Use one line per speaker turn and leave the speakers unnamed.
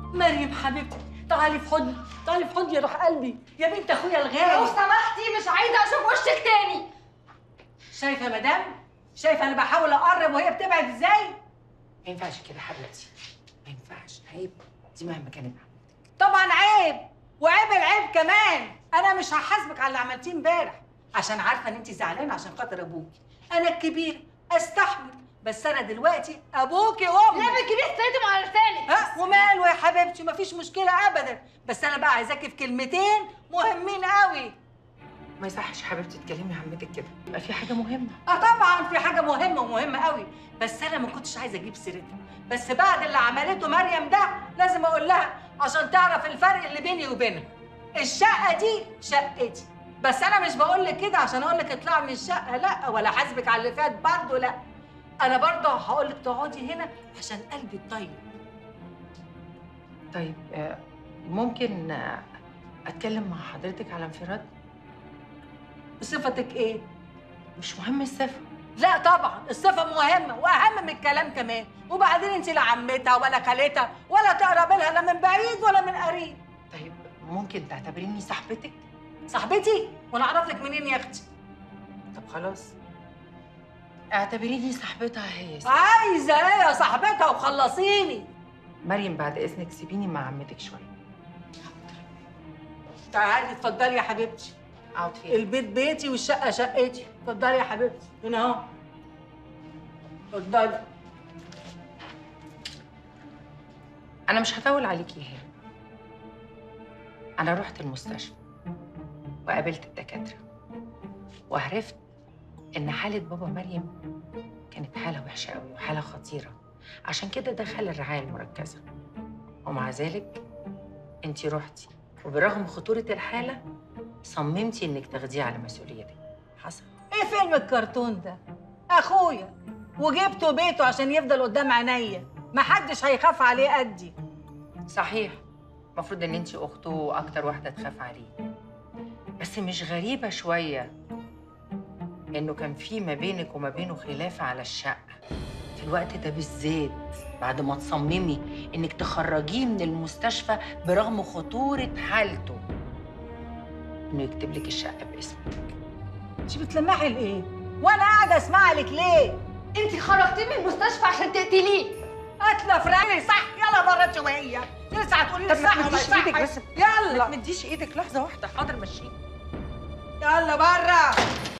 مريم حبيبتي تعالي في حضني تعالي في حضني يا روح قلبي يا بنت اخويا
لو
الغالي
سمحتي مش عايزه اشوف وشك تاني
شايفه يا مدام شايفه انا بحاول اقرب وهي بتبعد ازاي
ما ينفعش كده حبيبتي ما ينفعش عيب دي مهما كانت
طبعا عيب وعيب العيب كمان انا مش هحاسبك على اللي عملتيه امبارح عشان عارفه ان انت زعلانه عشان خاطر ابوكي انا الكبير استحمل بس انا دلوقتي ابوكي وامي
لا بالكبير سيتم على لسانك
ها وماله يا حبيبتي مفيش مشكله ابدا بس انا بقى عايزاكي في كلمتين مهمين قوي
ما يصحش حبيبتي تكلمي عمتك كده يبقى في حاجه مهمه
اه طبعا في حاجه مهمه ومهمه قوي بس انا ما كنتش عايزه اجيب سيرتها بس بعد اللي عملته مريم ده لازم اقول لها عشان تعرف الفرق اللي بيني وبينها الشقه دي شقتي بس انا مش بقول لك كده عشان اقول لك اطلعي من الشقه لا ولا حاسبك على اللي فات برضه لا انا برضه هقول لك تقعدي هنا عشان قلبي الطيب
طيب آه، ممكن آه، اتكلم مع حضرتك على انفراد
بصفتك ايه
مش مهم الصفه
لا طبعا الصفة مهمة وأهم من الكلام كمان وبعدين أنت لا عمتها ولا خالتها ولا تقربي لها لا من بعيد ولا من قريب
طيب ممكن تعتبريني صاحبتك
صاحبتي وأنا أعرف لك منين يا أختي
طب خلاص اعتبريني صاحبتها هي
عايزة إيه يا صاحبتها وخلصيني
مريم بعد اذنك سيبيني مع عمتك شويه
تعالي اتفضلي يا حبيبتي
اقعد فين
البيت بيتي والشقة شقتي اتفضلي يا حبيبتي هنا أهو اتفضلي
انا مش هطول عليكي هنا انا رحت المستشفى وقابلت الدكاتره وعرفت ان حاله بابا مريم كانت حاله وحشه قوي وحاله خطيره عشان كده دخل الرعايه المركزه ومع ذلك انتي رحتي وبرغم خطوره الحاله صممتي انك تاخديه على مسؤوليتك حصل
إيه فيلم الكرتون ده أخويا وجبته بيته عشان يفضل قدام عينيا محدش هيخاف عليه قدي
صحيح المفروض ان انتي اخته واكتر واحده تخاف عليه بس مش غريبه شويه انه كان في ما بينك وما بينه خلاف على الشقه في الوقت ده بالذات بعد ما تصممي انك تخرجيه من المستشفى برغم خطوره حالته انه يكتب لك الشقه باسمك
انت بتلمحي لإيه؟ وأنا قاعدة أسمع لك ليه؟
انت خرجتيه من المستشفى عشان تقتليه
قاتله فراني صح يلا بره شويه لسه هتقولي لي
طب ما
صح وما
تمديش ايدك
صحش.
بس
يلا
ما تمديش ايدك لحظه واحده حاضر مشيك
يلا بره